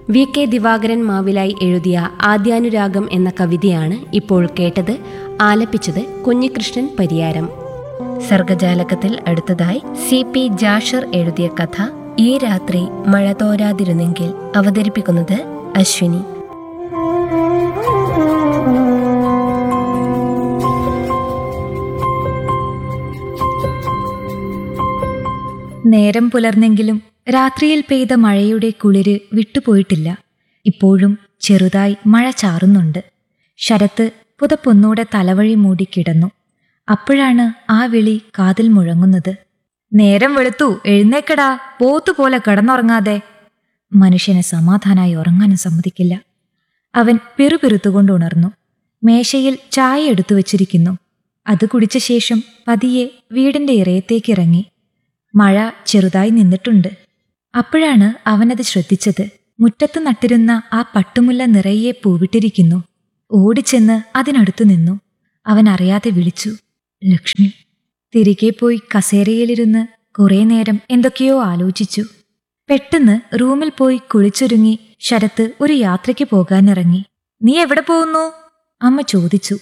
V K Divakaran Mavilayi എഴുതിയ ആദ്യാനുരാഗം എന്ന കവിതയാണ് ഇപ്പോൾ കേട്ടത് ആലപിച്ചത് കുഞ്ഞികൃഷ്ണൻ പരിയാരം സർഗജാലകത്തിൽ അടുത്തതായി സി പി ജാഷർ എഴുതിയ കഥ ഈ രാത്രി മഴ തോരാതിരുന്നെങ്കിൽ അവതരിപ്പിക്കുന്നത് അശ്വിനി നേരം പുലർന്നെങ്കിലും രാത്രിയിൽ പെയ്ത മഴയുടെ കുളിര് വിട്ടുപോയിട്ടില്ല ഇപ്പോഴും ചെറുതായി മഴ ചാറുന്നുണ്ട് ശരത്ത് പുതപ്പൊന്നൂടെ തലവഴി മൂടി കിടന്നു അപ്പോഴാണ് ആ വിളി കാതിൽ മുഴങ്ങുന്നത് നേരം വെളുത്തു എഴുന്നേക്കടാ പോത്തുപോലെ കിടന്നുറങ്ങാതെ മനുഷ്യനെ സമാധാനായി ഉറങ്ങാനും സമ്മതിക്കില്ല അവൻ പിറുപിറുത്തുകൊണ്ട് ഉണർന്നു മേശയിൽ ചായ എടുത്തു വച്ചിരിക്കുന്നു അത് കുടിച്ച ശേഷം പതിയെ വീടിന്റെ ഇറയത്തേക്ക് ഇറങ്ങി മഴ ചെറുതായി നിന്നിട്ടുണ്ട് അപ്പോഴാണ് അവനത് ശ്രദ്ധിച്ചത് മുറ്റത്ത് നട്ടിരുന്ന ആ പട്ടുമുല്ല നിറയെ പൂവിട്ടിരിക്കുന്നു ഓടിച്ചെന്ന് അതിനടുത്തു നിന്നു അവൻ അറിയാതെ വിളിച്ചു ലക്ഷ്മി തിരികെ പോയി കസേരയിലിരുന്ന് കുറേ നേരം എന്തൊക്കെയോ ആലോചിച്ചു പെട്ടെന്ന് റൂമിൽ പോയി കുളിച്ചൊരുങ്ങി ശരത്ത് ഒരു യാത്രയ്ക്ക് പോകാനിറങ്ങി നീ എവിടെ പോകുന്നു അമ്മ ചോദിച്ചു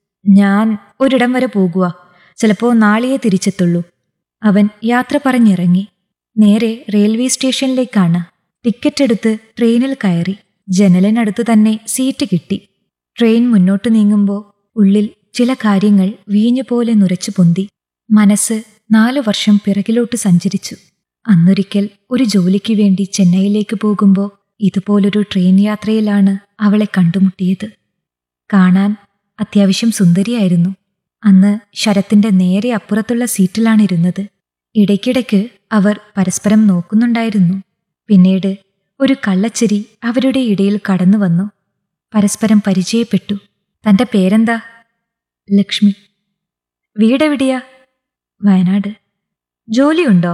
ഞാൻ ഒരിടം വരെ പോകുക ചിലപ്പോ നാളെയേ തിരിച്ചെത്തുള്ളൂ അവൻ യാത്ര പറഞ്ഞിറങ്ങി നേരെ റെയിൽവേ സ്റ്റേഷനിലേക്കാണ് ടിക്കറ്റ് എടുത്ത് ട്രെയിനിൽ കയറി ജനലിനടുത്ത് തന്നെ സീറ്റ് കിട്ടി ട്രെയിൻ മുന്നോട്ട് നീങ്ങുമ്പോൾ ഉള്ളിൽ ചില കാര്യങ്ങൾ വീഞ്ഞുപോലെ നുരച്ചു പൊന്തി മനസ്സ് നാലു വർഷം പിറകിലോട്ട് സഞ്ചരിച്ചു അന്നൊരിക്കൽ ഒരു ജോലിക്ക് വേണ്ടി ചെന്നൈയിലേക്ക് പോകുമ്പോൾ ഇതുപോലൊരു ട്രെയിൻ യാത്രയിലാണ് അവളെ കണ്ടുമുട്ടിയത് കാണാൻ അത്യാവശ്യം സുന്ദരിയായിരുന്നു അന്ന് ശരത്തിന്റെ നേരെ അപ്പുറത്തുള്ള സീറ്റിലാണ് ഇരുന്നത് ഇടയ്ക്കിടയ്ക്ക് അവർ പരസ്പരം നോക്കുന്നുണ്ടായിരുന്നു പിന്നീട് ഒരു കള്ളച്ചിരി അവരുടെ ഇടയിൽ കടന്നു വന്നു പരസ്പരം പരിചയപ്പെട്ടു തന്റെ പേരെന്താ ലക്ഷ്മി വീടെവിടെയാ വയനാട് ജോലിയുണ്ടോ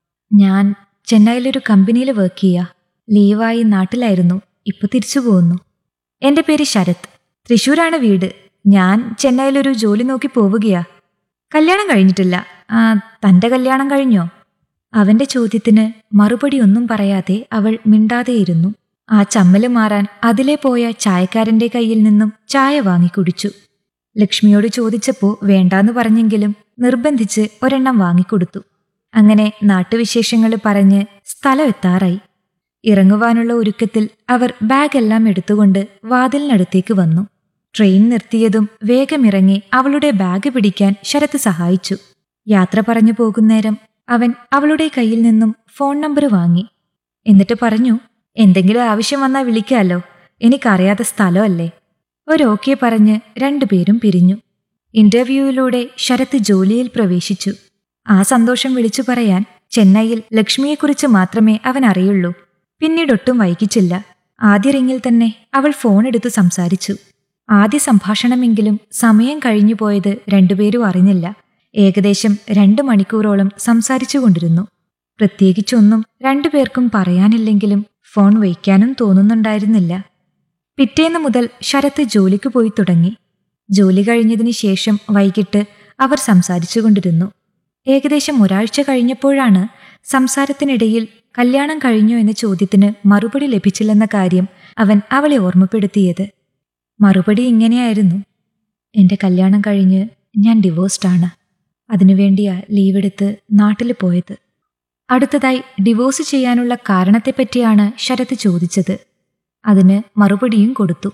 ഞാൻ ചെന്നൈയിലൊരു കമ്പനിയിൽ വർക്ക് ചെയ്യാ ലീവായി നാട്ടിലായിരുന്നു ഇപ്പൊ തിരിച്ചു പോകുന്നു എന്റെ പേര് ശരത് തൃശ്ശൂരാണ് വീട് ഞാൻ ചെന്നൈയിലൊരു ജോലി നോക്കി പോവുകയാ കല്യാണം കഴിഞ്ഞിട്ടില്ല ആ തന്റെ കല്യാണം കഴിഞ്ഞോ അവന്റെ ചോദ്യത്തിന് മറുപടി ഒന്നും പറയാതെ അവൾ മിണ്ടാതെയിരുന്നു ആ ചമ്മല് മാറാൻ അതിലെ പോയ ചായക്കാരന്റെ കയ്യിൽ നിന്നും ചായ വാങ്ങി കുടിച്ചു ലക്ഷ്മിയോട് ചോദിച്ചപ്പോ വേണ്ടാന്ന് പറഞ്ഞെങ്കിലും നിർബന്ധിച്ച് ഒരെണ്ണം വാങ്ങിക്കൊടുത്തു അങ്ങനെ നാട്ടുവിശേഷങ്ങൾ പറഞ്ഞ് സ്ഥലം എത്താറായി ഇറങ്ങുവാനുള്ള ഒരുക്കത്തിൽ അവർ ബാഗെല്ലാം എടുത്തുകൊണ്ട് വാതിലിനടുത്തേക്ക് വന്നു ട്രെയിൻ നിർത്തിയതും വേഗമിറങ്ങി അവളുടെ ബാഗ് പിടിക്കാൻ ശരത്ത് സഹായിച്ചു യാത്ര പറഞ്ഞു പോകുന്നേരം അവൻ അവളുടെ കയ്യിൽ നിന്നും ഫോൺ നമ്പർ വാങ്ങി എന്നിട്ട് പറഞ്ഞു എന്തെങ്കിലും ആവശ്യം വന്നാൽ വിളിക്കാലോ എനിക്കറിയാത്ത സ്ഥലമല്ലേ ഒരു ഓക്കെ പറഞ്ഞ് രണ്ടുപേരും പിരിഞ്ഞു ഇന്റർവ്യൂവിലൂടെ ശരത്ത് ജോലിയിൽ പ്രവേശിച്ചു ആ സന്തോഷം വിളിച്ചു പറയാൻ ചെന്നൈയിൽ ലക്ഷ്മിയെക്കുറിച്ച് മാത്രമേ അവൻ അറിയുള്ളൂ പിന്നീടൊട്ടും വൈകിച്ചില്ല ആദ്യ റിങ്ങിൽ തന്നെ അവൾ ഫോൺ എടുത്തു സംസാരിച്ചു ആദ്യ സംഭാഷണമെങ്കിലും സമയം കഴിഞ്ഞു പോയത് രണ്ടുപേരും അറിഞ്ഞില്ല ഏകദേശം രണ്ടു മണിക്കൂറോളം സംസാരിച്ചുകൊണ്ടിരുന്നു പ്രത്യേകിച്ചൊന്നും രണ്ടുപേർക്കും പറയാനില്ലെങ്കിലും ഫോൺ വയ്ക്കാനും തോന്നുന്നുണ്ടായിരുന്നില്ല പിറ്റേന്ന് മുതൽ ശരത്ത് ജോലിക്ക് പോയി തുടങ്ങി ജോലി കഴിഞ്ഞതിന് ശേഷം വൈകിട്ട് അവർ സംസാരിച്ചുകൊണ്ടിരുന്നു ഏകദേശം ഒരാഴ്ച കഴിഞ്ഞപ്പോഴാണ് സംസാരത്തിനിടയിൽ കല്യാണം കഴിഞ്ഞോ എന്ന ചോദ്യത്തിന് മറുപടി ലഭിച്ചില്ലെന്ന കാര്യം അവൻ അവളെ ഓർമ്മപ്പെടുത്തിയത് മറുപടി ഇങ്ങനെയായിരുന്നു എൻ്റെ കല്യാണം കഴിഞ്ഞ് ഞാൻ ഡിവോഴ്സ്ഡാണ് അതിനുവേണ്ടിയാ ലീവെടുത്ത് നാട്ടിൽ പോയത് അടുത്തതായി ഡിവോഴ്സ് ചെയ്യാനുള്ള കാരണത്തെപ്പറ്റിയാണ് ശരത്ത് ചോദിച്ചത് അതിന് മറുപടിയും കൊടുത്തു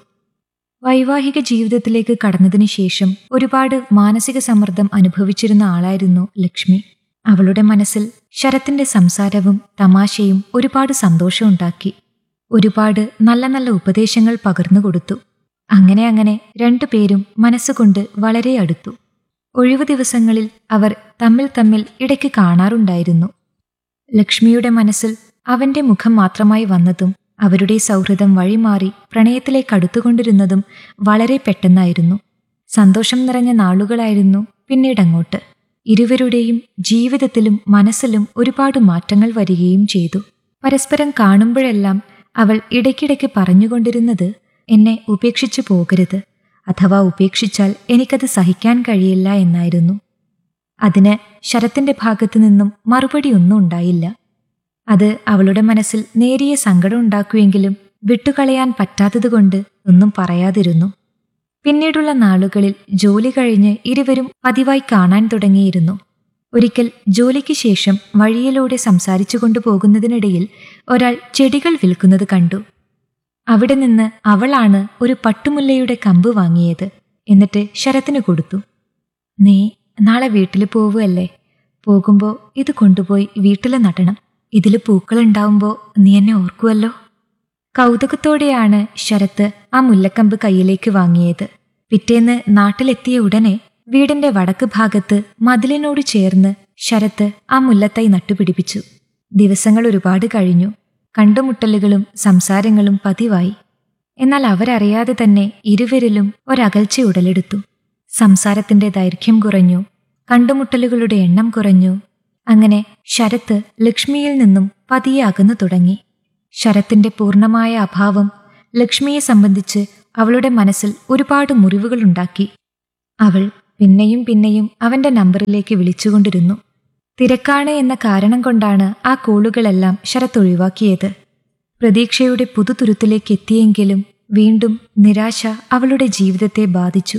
വൈവാഹിക ജീവിതത്തിലേക്ക് കടന്നതിനു ശേഷം ഒരുപാട് മാനസിക സമ്മർദ്ദം അനുഭവിച്ചിരുന്ന ആളായിരുന്നു ലക്ഷ്മി അവളുടെ മനസ്സിൽ ശരത്തിന്റെ സംസാരവും തമാശയും ഒരുപാട് സന്തോഷമുണ്ടാക്കി ഒരുപാട് നല്ല നല്ല ഉപദേശങ്ങൾ പകർന്നു കൊടുത്തു അങ്ങനെ അങ്ങനെ രണ്ടുപേരും മനസ്സുകൊണ്ട് വളരെ അടുത്തു ഒഴിവു ദിവസങ്ങളിൽ അവർ തമ്മിൽ തമ്മിൽ ഇടയ്ക്ക് കാണാറുണ്ടായിരുന്നു ലക്ഷ്മിയുടെ മനസ്സിൽ അവന്റെ മുഖം മാത്രമായി വന്നതും അവരുടെ സൗഹൃദം വഴിമാറി പ്രണയത്തിലേക്ക് അടുത്തുകൊണ്ടിരുന്നതും വളരെ പെട്ടെന്നായിരുന്നു സന്തോഷം നിറഞ്ഞ നാളുകളായിരുന്നു പിന്നീടങ്ങോട്ട് ഇരുവരുടെയും ജീവിതത്തിലും മനസ്സിലും ഒരുപാട് മാറ്റങ്ങൾ വരികയും ചെയ്തു പരസ്പരം കാണുമ്പോഴെല്ലാം അവൾ ഇടയ്ക്കിടയ്ക്ക് പറഞ്ഞുകൊണ്ടിരുന്നത് എന്നെ ഉപേക്ഷിച്ചു പോകരുത് അഥവാ ഉപേക്ഷിച്ചാൽ എനിക്കത് സഹിക്കാൻ കഴിയില്ല എന്നായിരുന്നു അതിന് ശരത്തിന്റെ ഭാഗത്തു നിന്നും മറുപടിയൊന്നും ഉണ്ടായില്ല അത് അവളുടെ മനസ്സിൽ നേരിയ സങ്കടം ഉണ്ടാക്കുമെങ്കിലും വിട്ടുകളയാൻ പറ്റാത്തതുകൊണ്ട് ഒന്നും പറയാതിരുന്നു പിന്നീടുള്ള നാളുകളിൽ ജോലി കഴിഞ്ഞ് ഇരുവരും പതിവായി കാണാൻ തുടങ്ങിയിരുന്നു ഒരിക്കൽ ജോലിക്ക് ശേഷം വഴിയിലൂടെ സംസാരിച്ചു കൊണ്ടുപോകുന്നതിനിടയിൽ ഒരാൾ ചെടികൾ വിൽക്കുന്നത് കണ്ടു അവിടെ നിന്ന് അവളാണ് ഒരു പട്ടുമുല്ലയുടെ കമ്പ് വാങ്ങിയത് എന്നിട്ട് ശരത്തിന് കൊടുത്തു നീ നാളെ വീട്ടിൽ പോവുകയല്ലേ പോകുമ്പോൾ ഇത് കൊണ്ടുപോയി വീട്ടിൽ നടണം ഇതിൽ പൂക്കളുണ്ടാവുമ്പോൾ നീ എന്നെ ഓർക്കുമല്ലോ കൗതുകത്തോടെയാണ് ശരത്ത് ആ മുല്ലക്കമ്പ് കയ്യിലേക്ക് വാങ്ങിയത് പിറ്റേന്ന് നാട്ടിലെത്തിയ ഉടനെ വീടിന്റെ വടക്ക് ഭാഗത്ത് മതിലിനോട് ചേർന്ന് ശരത്ത് ആ മുല്ലത്തൈ നട്ടുപിടിപ്പിച്ചു ദിവസങ്ങൾ ഒരുപാട് കഴിഞ്ഞു കണ്ടുമുട്ടലുകളും സംസാരങ്ങളും പതിവായി എന്നാൽ അവരറിയാതെ തന്നെ ഇരുവരിലും ഒരകൽച്ച ഉടലെടുത്തു സംസാരത്തിന്റെ ദൈർഘ്യം കുറഞ്ഞു കണ്ടുമുട്ടലുകളുടെ എണ്ണം കുറഞ്ഞു അങ്ങനെ ശരത്ത് ലക്ഷ്മിയിൽ നിന്നും പതിയെ അകന്നു തുടങ്ങി ശരത്തിന്റെ പൂർണ്ണമായ അഭാവം ലക്ഷ്മിയെ സംബന്ധിച്ച് അവളുടെ മനസ്സിൽ ഒരുപാട് മുറിവുകളുണ്ടാക്കി അവൾ പിന്നെയും പിന്നെയും അവന്റെ നമ്പറിലേക്ക് വിളിച്ചുകൊണ്ടിരുന്നു തിരക്കാണ് എന്ന കാരണം കൊണ്ടാണ് ആ കോളുകളെല്ലാം ശരത്ത് ഒഴിവാക്കിയത് പ്രതീക്ഷയുടെ പുതുതുരുത്തിലേക്ക് എത്തിയെങ്കിലും വീണ്ടും നിരാശ അവളുടെ ജീവിതത്തെ ബാധിച്ചു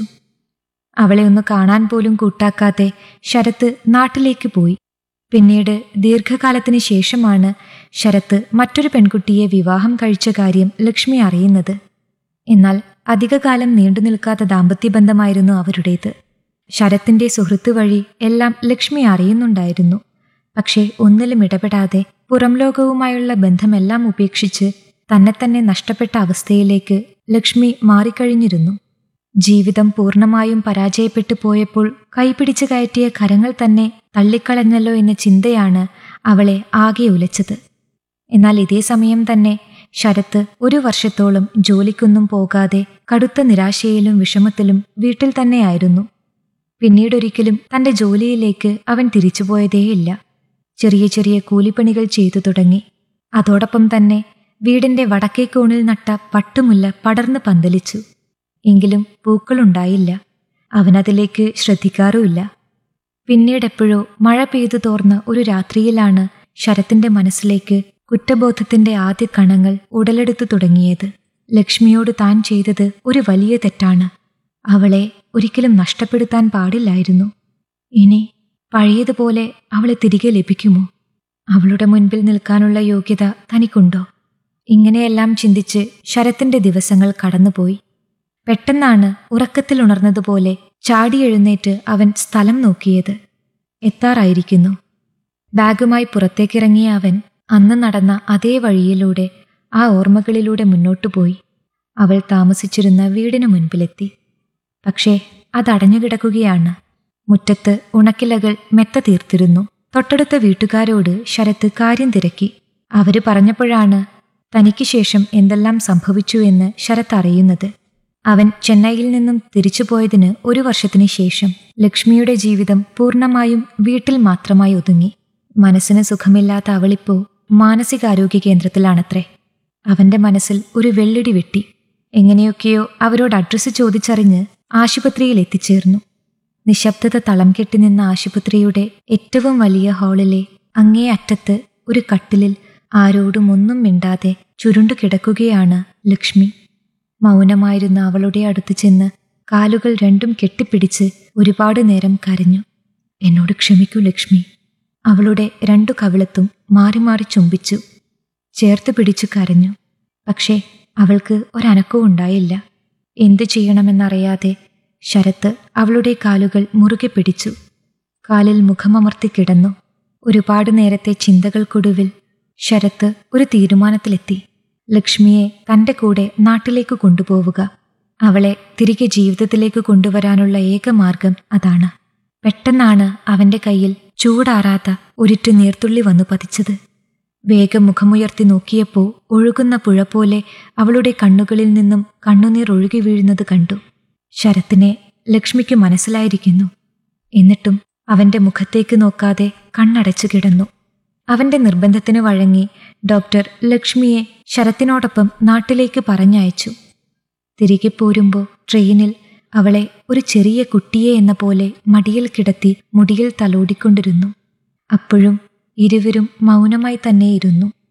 അവളെ ഒന്ന് കാണാൻ പോലും കൂട്ടാക്കാതെ ശരത്ത് നാട്ടിലേക്ക് പോയി പിന്നീട് ദീർഘകാലത്തിന് ശേഷമാണ് ശരത്ത് മറ്റൊരു പെൺകുട്ടിയെ വിവാഹം കഴിച്ച കാര്യം ലക്ഷ്മി അറിയുന്നത് എന്നാൽ അധികകാലം നീണ്ടു നിൽക്കാത്ത ദാമ്പത്യബന്ധമായിരുന്നു അവരുടേത് ശരത്തിന്റെ സുഹൃത്ത് വഴി എല്ലാം ലക്ഷ്മി അറിയുന്നുണ്ടായിരുന്നു പക്ഷേ ഒന്നിലും ഇടപെടാതെ പുറം ലോകവുമായുള്ള ബന്ധമെല്ലാം ഉപേക്ഷിച്ച് തന്നെ തന്നെ നഷ്ടപ്പെട്ട അവസ്ഥയിലേക്ക് ലക്ഷ്മി മാറിക്കഴിഞ്ഞിരുന്നു ജീവിതം പൂർണ്ണമായും പരാജയപ്പെട്ടു പോയപ്പോൾ കൈപിടിച്ചു കയറ്റിയ കരങ്ങൾ തന്നെ തള്ളിക്കളഞ്ഞല്ലോ എന്ന ചിന്തയാണ് അവളെ ആകെ ഉലച്ചത് എന്നാൽ ഇതേ സമയം തന്നെ ശരത്ത് ഒരു വർഷത്തോളം ജോലിക്കൊന്നും പോകാതെ കടുത്ത നിരാശയിലും വിഷമത്തിലും വീട്ടിൽ തന്നെയായിരുന്നു പിന്നീടൊരിക്കലും തന്റെ ജോലിയിലേക്ക് അവൻ തിരിച്ചുപോയതേയില്ല ചെറിയ ചെറിയ കൂലിപ്പണികൾ ചെയ്തു തുടങ്ങി അതോടൊപ്പം തന്നെ വീടിന്റെ വടക്കേ കോണിൽ നട്ട പട്ടുമുല്ല പടർന്ന് പന്തലിച്ചു എങ്കിലും പൂക്കളുണ്ടായില്ല അവനതിലേക്ക് ശ്രദ്ധിക്കാറുമില്ല പിന്നീടെപ്പോഴോ മഴ പെയ്തു തോർന്ന ഒരു രാത്രിയിലാണ് ശരത്തിന്റെ മനസ്സിലേക്ക് കുറ്റബോധത്തിന്റെ ആദ്യ കണങ്ങൾ ഉടലെടുത്തു തുടങ്ങിയത് ലക്ഷ്മിയോട് താൻ ചെയ്തത് ഒരു വലിയ തെറ്റാണ് അവളെ ഒരിക്കലും നഷ്ടപ്പെടുത്താൻ പാടില്ലായിരുന്നു ഇനി പഴയതുപോലെ അവളെ തിരികെ ലഭിക്കുമോ അവളുടെ മുൻപിൽ നിൽക്കാനുള്ള യോഗ്യത തനിക്കുണ്ടോ ഇങ്ങനെയെല്ലാം ചിന്തിച്ച് ശരത്തിന്റെ ദിവസങ്ങൾ കടന്നുപോയി പെട്ടെന്നാണ് ഉറക്കത്തിൽ ഉണർന്നതുപോലെ ചാടി എഴുന്നേറ്റ് അവൻ സ്ഥലം നോക്കിയത് എത്താറായിരിക്കുന്നു ബാഗുമായി പുറത്തേക്കിറങ്ങിയ അവൻ അന്ന് നടന്ന അതേ വഴിയിലൂടെ ആ ഓർമ്മകളിലൂടെ മുന്നോട്ടു പോയി അവൾ താമസിച്ചിരുന്ന വീടിന് മുൻപിലെത്തി പക്ഷേ അതടഞ്ഞു കിടക്കുകയാണ് മുറ്റത്ത് ഉണക്കിലകൾ മെത്ത തീർത്തിരുന്നു തൊട്ടടുത്ത വീട്ടുകാരോട് ശരത്ത് കാര്യം തിരക്കി അവര് പറഞ്ഞപ്പോഴാണ് തനിക്ക് ശേഷം എന്തെല്ലാം സംഭവിച്ചു എന്ന് ശരത്ത് അറിയുന്നത് അവൻ ചെന്നൈയിൽ നിന്നും തിരിച്ചുപോയതിന് ഒരു വർഷത്തിന് ശേഷം ലക്ഷ്മിയുടെ ജീവിതം പൂർണ്ണമായും വീട്ടിൽ മാത്രമായി ഒതുങ്ങി മനസ്സിന് സുഖമില്ലാത്ത അവളിപ്പോ മാനസികാരോഗ്യ കേന്ദ്രത്തിലാണത്രേ അവന്റെ മനസ്സിൽ ഒരു വെള്ളിടി വെട്ടി എങ്ങനെയൊക്കെയോ അവരോട് അഡ്രസ്സ് ചോദിച്ചറിഞ്ഞ് ആശുപത്രിയിൽ എത്തിച്ചേർന്നു നിശബ്ദത തളം കെട്ടി നിന്ന ആശുപത്രിയുടെ ഏറ്റവും വലിയ ഹാളിലെ അങ്ങേ അറ്റത്ത് ഒരു കട്ടിലിൽ ആരോടും ഒന്നും മിണ്ടാതെ ചുരുണ്ടു കിടക്കുകയാണ് ലക്ഷ്മി മൗനമായിരുന്ന അവളുടെ അടുത്ത് ചെന്ന് കാലുകൾ രണ്ടും കെട്ടിപ്പിടിച്ച് ഒരുപാട് നേരം കരഞ്ഞു എന്നോട് ക്ഷമിക്കൂ ലക്ഷ്മി അവളുടെ രണ്ടു കവിളത്തും മാറി മാറി ചുംബിച്ചു ചേർത്ത് പിടിച്ചു കരഞ്ഞു പക്ഷേ അവൾക്ക് ഒരനക്കവും ഉണ്ടായില്ല എന്തു ചെയ്യണമെന്നറിയാതെ ശരത്ത് അവളുടെ കാലുകൾ മുറുകെ പിടിച്ചു കാലിൽ മുഖമമർത്തി കിടന്നു ഒരുപാട് നേരത്തെ ചിന്തകൾക്കൊടുവിൽ ശരത്ത് ഒരു തീരുമാനത്തിലെത്തി ലക്ഷ്മിയെ തന്റെ കൂടെ നാട്ടിലേക്ക് കൊണ്ടുപോവുക അവളെ തിരികെ ജീവിതത്തിലേക്ക് കൊണ്ടുവരാനുള്ള ഏക മാർഗം അതാണ് പെട്ടെന്നാണ് അവന്റെ കയ്യിൽ ചൂടാറാത്ത ഒരിറ്റു നീർത്തുള്ളി വന്നു പതിച്ചത് വേഗം മുഖമുയർത്തി നോക്കിയപ്പോൾ ഒഴുകുന്ന പുഴ പോലെ അവളുടെ കണ്ണുകളിൽ നിന്നും കണ്ണുനീർ ഒഴുകി വീഴുന്നത് കണ്ടു ശരത്തിനെ ലക്ഷ്മിക്ക് മനസ്സിലായിരിക്കുന്നു എന്നിട്ടും അവന്റെ മുഖത്തേക്ക് നോക്കാതെ കണ്ണടച്ചു കിടന്നു അവന്റെ നിർബന്ധത്തിന് വഴങ്ങി ഡോക്ടർ ലക്ഷ്മിയെ ശരത്തിനോടൊപ്പം നാട്ടിലേക്ക് പറഞ്ഞയച്ചു തിരികെ പോരുമ്പോൾ ട്രെയിനിൽ അവളെ ഒരു ചെറിയ കുട്ടിയെ എന്ന പോലെ മടിയിൽ കിടത്തി മുടിയിൽ തലോടിക്കൊണ്ടിരുന്നു അപ്പോഴും ഇരുവരും മൗനമായി തന്നെ ഇരുന്നു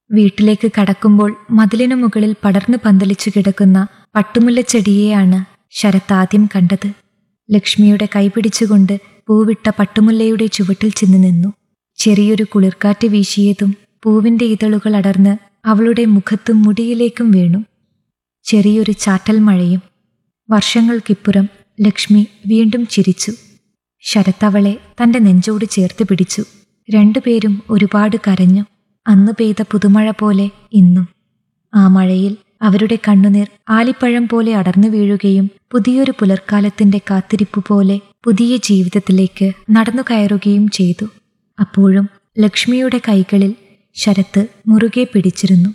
വീട്ടിലേക്ക് കടക്കുമ്പോൾ മതിലിനു മുകളിൽ പടർന്നു പന്തലിച്ചു കിടക്കുന്ന പട്ടുമുല്ലച്ചെടിയെയാണ് ശരത് ആദ്യം കണ്ടത് ലക്ഷ്മിയുടെ കൈപിടിച്ചുകൊണ്ട് പൂവിട്ട പട്ടുമുല്ലയുടെ ചുവട്ടിൽ ചെന്ന് നിന്നു ചെറിയൊരു കുളിർക്കാറ്റ് വീശിയതും പൂവിന്റെ ഇതളുകൾ അടർന്ന് അവളുടെ മുഖത്തും മുടിയിലേക്കും വീണു ചെറിയൊരു ചാറ്റൽ മഴയും വർഷങ്ങൾക്കിപ്പുറം ലക്ഷ്മി വീണ്ടും ചിരിച്ചു ശരത് അവളെ തന്റെ നെഞ്ചോട് ചേർത്ത് പിടിച്ചു രണ്ടുപേരും ഒരുപാട് കരഞ്ഞു അന്ന് പെയ്ത പുതുമഴ പോലെ ഇന്നും ആ മഴയിൽ അവരുടെ കണ്ണുനീർ ആലിപ്പഴം പോലെ അടർന്നു വീഴുകയും പുതിയൊരു പുലർക്കാലത്തിന്റെ കാത്തിരിപ്പ് പോലെ പുതിയ ജീവിതത്തിലേക്ക് നടന്നു കയറുകയും ചെയ്തു അപ്പോഴും ലക്ഷ്മിയുടെ കൈകളിൽ ശരത്ത് മുറുകെ പിടിച്ചിരുന്നു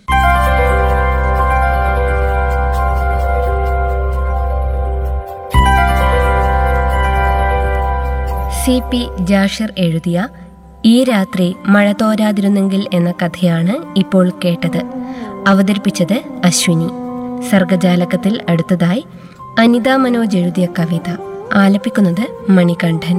സി പി ജാഷിർ എഴുതിയ ഈ രാത്രി മഴ തോരാതിരുന്നെങ്കിൽ എന്ന കഥയാണ് ഇപ്പോൾ കേട്ടത് അവതരിപ്പിച്ചത് അശ്വിനി സർഗജാലകത്തിൽ അടുത്തതായി അനിത മനോജ് എഴുതിയ കവിത ആലപിക്കുന്നത് മണികണ്ഠൻ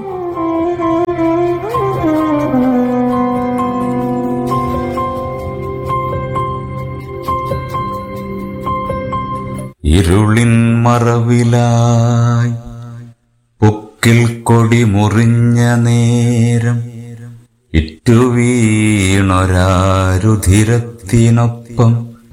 ഇരുളിൻ മറവിലായി പൊക്കിൽ കൊടി മുറിഞ്ഞ നേരം ഇറ്റുവീണൊരാരുധിരത്തിനൊപ്പം